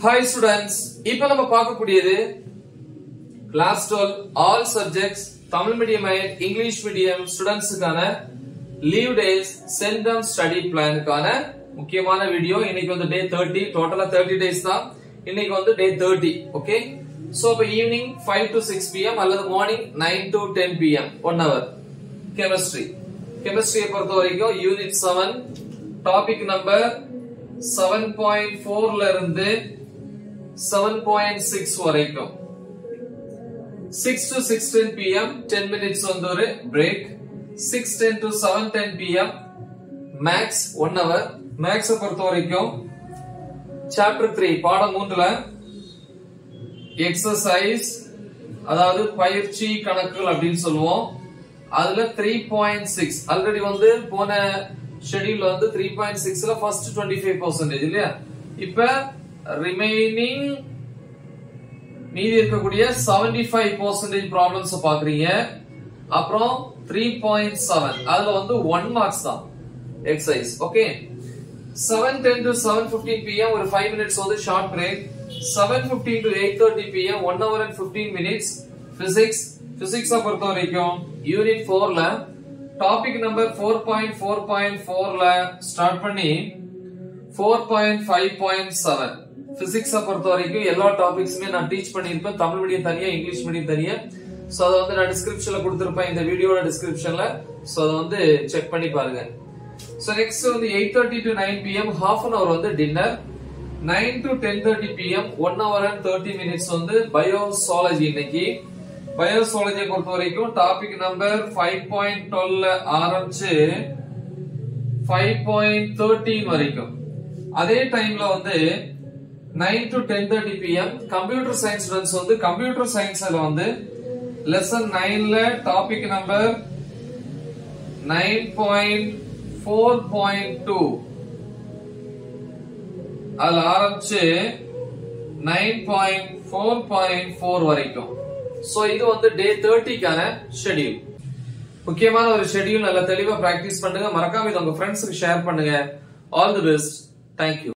hi students இப்போ நம்ம பார்க்கக்கூடியது class twelve all subjects Tamil medium and English medium ஸ்டூடெண்ட்ஸுக்கான லீவ் டேஸ் சென்டம் ஸ்டடி பிளானுக்கான முக்கியமான வீடியோ இன்னைக்கு வந்து டே தேர்ட்டி டோட்டலா தேர்ட்டி டேஸ் தான் இன்னைக்கு வந்து டே தேர்ட்டி ஓகே சோ இப்போ evening five to six PM அல்லது morning nine to ten PM one hour chemistry கெமிஸ்ட்ரியை பொறுத்த வரைக்கும் unit seven topic number seven point ஃபோர்ல இருந்து செவன் பாயிண்ட் சிக்ஸ் வரைக்கும் six to six ten PM ten minutes வந்து ஒரு break six ten to seven ten PM max one hour மேக்ஸை பொறுத்த வரைக்கும் சாப்டர் த்ரீ பாடம் மூன்றுல எக்ஸசைஸ் அதாவது பயிற்சி கணக்குகள் அப்படின்னு சொல்லுவோம் அதுல த்ரீ பாயிண்ட் சிக்ஸ் ஆல்ரெடி வந்து போன ஷெடியூல்ல வந்து த்ரீ பாயிண்ட் சிக்ஸ்ல ஃபர்ஸ்ட் டுவெண்ட்டி ஃபைவ் பர்சன்டேஜ் இல்லையா இப்ப ரிமைனிங் மீதி இருக்கக்கூடிய செவன்டி ஃபைவ் பர்சன்டேஜ் ப்ராப்ளம்ஸ் பாக்குறீங்க அப்புறம் த்ரீ பாயிண்ட் செவன் அதுல வந்து ஒன் மார்க்ஸ் தான் exercise okay seven ten to seven fifteen PM ஒரு ஃபைவ் மினிட்ஸ் வந்து short break seven fifteen to eight thirty PM one hour and fifteen minutes physics பிசிக்ஸை பொறுத்த வரைக்கும் யூனிட் ஃபோர்ல topic number four point four point ஃபோர்ல start பண்ணி four point five point seven பிசிக்ஸை பொறுத்த வரைக்கும் எல்லா டாபிக்ஸுமே நான் டீச் பண்ணியிருப்பேன் தமிழ் மீடியம் தனியா இங்கிலீஷ் மீடியம் தனியா சோ அதை வந்து நான் டிஸ்கிரிப்ஷன்ல கொடுத்திருப்பேன் இந்த வீடியோட டிஸ்கிரிப்ஷன்ல சோ அதை வந்து செக் பண்ணி பாருங்க சோ நெக்ஸ்ட் வந்து eight thirty to nine PM half an hour வந்து dinner nine to ten thirty PM one hour and thirty minutes வந்து பயோசாலஜி இன்னைக்கு பயோசாலஜியை பொறுத்த வரைக்கும் டாபிக் நம்பர் ஃபைவ் பாயிண்ட் டுவெல்ல ஆரம்பிச்சு ஃபைவ் பாயிண்ட் தேர்ட்டீன் வரைக்கும் அதே டைம்ல வந்து nine to ten thirty PM computer science students வந்து கம்ப்யூட்டர் சயின்ஸ்ல வந்து லெசன் நைன்ல topic number nine point four point two அதுல ஆரம்பிச்சு nine point four point four வரைக்கும் சோ இது வந்து டே தேர்ட்டிக்கான ஷெடியூல் முக்கியமான ஒரு ஷெடியூல் நல்லா தெளிவா பிராக்டிஸ் பண்ணுங்க மறக்காம இது உங்க ஃப்ரெண்ட்ஸுக்கு ஷேர் பண்ணுங்க ஆல் தி பெஸ்ட் தேங்க்யூ